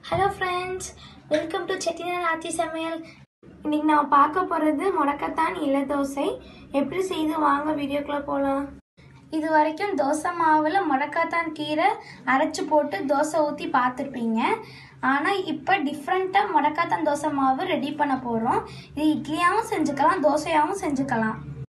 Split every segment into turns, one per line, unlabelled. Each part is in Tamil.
hello friends welcome to Chettinad Aachi சமையல் இன்னைக்கு நான் பார்க்க போகிறது முடக்கத்தான் இலை தோசை எப்படி செய்து வாங்க வீடியோக்குள்ளே போகலாம் இது வரைக்கும் தோசை மாவில் முடக்கத்தான் கீரை அரைச்சி போட்டு தோசை ஊற்றி பார்த்துருப்பீங்க ஆனால் இப்போ டிஃப்ரெண்ட்டாக முடக்கத்தான் தோசை மாவு ரெடி பண்ண போகிறோம் இது இட்லியாகவும் செஞ்சுக்கலாம் தோசையாகவும் செஞ்சுக்கலாம்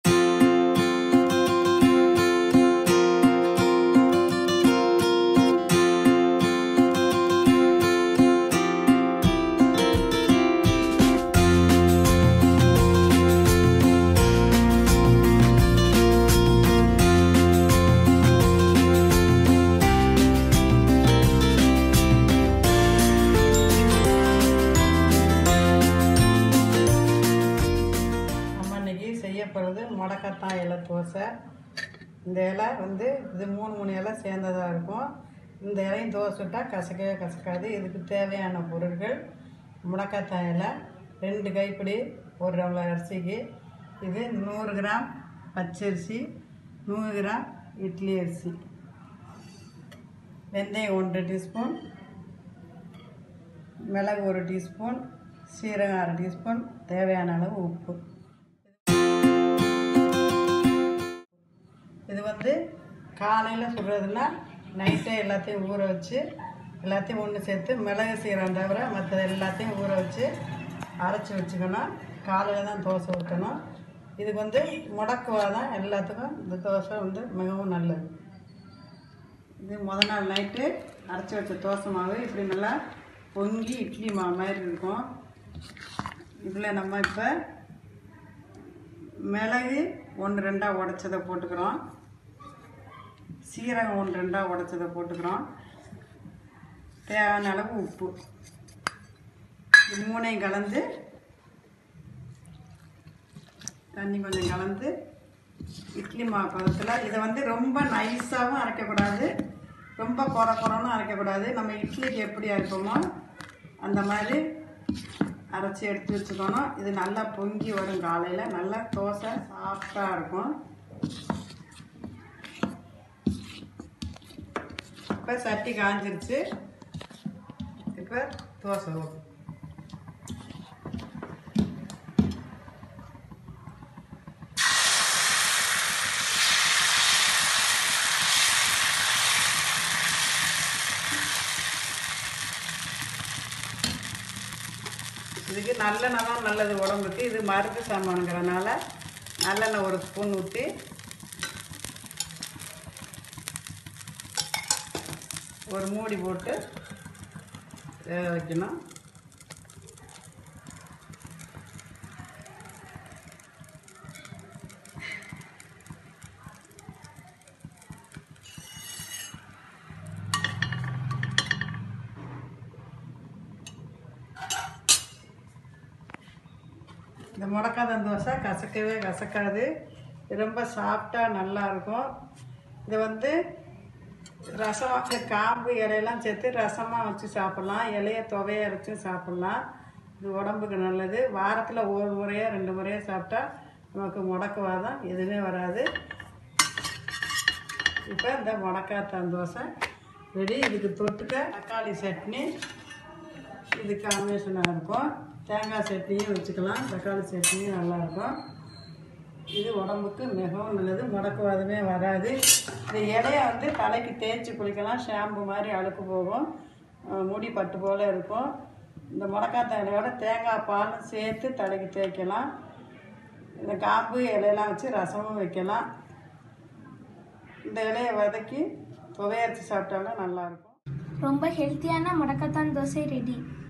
நம்ம இன்னைக்கு செய்ய போகிறது முடக்கத்தான் இலை தோசை இந்த இலை வந்து இது மூணு மூணு இலை சேர்ந்ததாக இருக்கும் இந்த இலையும் தோசை விட்டால் கசக்கவே கசக்காது இதுக்கு தேவையான பொருட்கள் முடக்கத்தான் இலை ரெண்டு கைப்பிடி ஒரு ரவை அரிசிக்கு இது நூறு கிராம் பச்சரிசி நூறு கிராம் இட்லி அரிசி வெந்தயம் ஒன்றரை டீஸ்பூன் மிளகு ஒரு டீஸ்பூன் சீரகம் அரை டீஸ்பூன் தேவையான அளவு உப்பு இது வந்து காலையில் சுடுறதுன்னா நைட்டே எல்லாத்தையும் ஊற வச்சு எல்லாத்தையும் ஒன்று சேர்த்து மிளகு சீரகம் தவிர மற்ற எல்லாத்தையும் ஊற வச்சு அரைச்சி வச்சுக்கணும் காலையில் தான் தோசை ஊற்றணும் இதுக்கு வந்து முடக்குவா தான் எல்லாத்துக்கும் இந்த தோசை வந்து மிகவும் நல்லது இது முத நாள் நைட்டு அரைச்சி வச்ச தோசை மாவு இப்படி நல்லா பொங்கி இட்லி மாவு மாதிரி இருக்கும் இதில் நம்ம இப்போ மிளகு ஒன்று ரெண்டாக உடச்சதை போட்டுக்கிறோம் சீரகம் ஒன்று ரெண்டாக உடச்சதை போட்டுக்கிறோம் தேவையான அளவு உப்பு இது மூணையும் கலந்து தண்ணி கொஞ்சம் கலந்து இட்லி மாவு பதத்தில் இதை வந்து ரொம்ப நைஸாகவும் அரைக்கக்கூடாது ரொம்ப குறை குறைன்னு அரைக்கக்கூடாது நம்ம இட்லிக்கு எப்படி அரைப்போமோ அந்த மாதிரி அரைச்சி எடுத்து வச்சுக்கணும் இது நல்லா பொங்கி வரும் காலையில் நல்லா தோசை சாஃப்டாக இருக்கும் இப்போ சட்டி காஞ்சிருச்சு இப்போ தோசை ஊற்றும் இதுக்கு நல்லெண்ணெய் தான் நல்லது உடம்புக்கு இது மருந்து சாமானுங்கிறனால நல்லெண்ணெய் ஒரு ஸ்பூன் ஊற்றி ஒரு மூடி போட்டு வேக வைக்கணும் இந்த முடக்காதன் தோசை கசக்கவே கசக்காது இது ரொம்ப சாஃப்டாக நல்லா இருக்கும் இது வந்து ரசம் காம்பு இலையெல்லாம் சேர்த்து ரசமாக வச்சு சாப்பிட்லாம் இலைய துவைய அரைச்சும் சாப்பிட்லாம் இது உடம்புக்கு நல்லது வாரத்தில் ஒரு முறையாக ரெண்டு முறையாக சாப்பிட்டா நமக்கு முடக்குவாதம் எதுவுமே வராது இப்போ இந்த முடக்காத்தான் தோசை ரெடி இதுக்கு தொட்டுக்க தக்காளி சட்னி இது காம்பினேஷனாக இருக்கும் தேங்காய் சட்னியும் வச்சுக்கலாம் தக்காளி சட்னியும் நல்லாயிருக்கும் இது உடம்புக்கு மிகவும் நல்லது முடக்குவாதமே வராது இந்த இலைய வந்து தலைக்கு தேய்ச்சி குளிக்கலாம் ஷாம்பு மாதிரி அழுக்கு போகும் அஹ் முடி பட்டு போல் இருக்கும் இந்த முடக்காத்த இலையோட தேங்காய் பாலும் சேர்த்து தலைக்கு தேய்க்கலாம் இந்த காம்பு இலையெல்லாம் வச்சு ரசமும் வைக்கலாம் இந்த இலையை வதக்கி துவையரைச்சி சாப்பிட்டாலும் நல்லாயிருக்கும்
ரொம்ப ஹெல்த்தியான முடக்கத்தான் தோசை ரெடி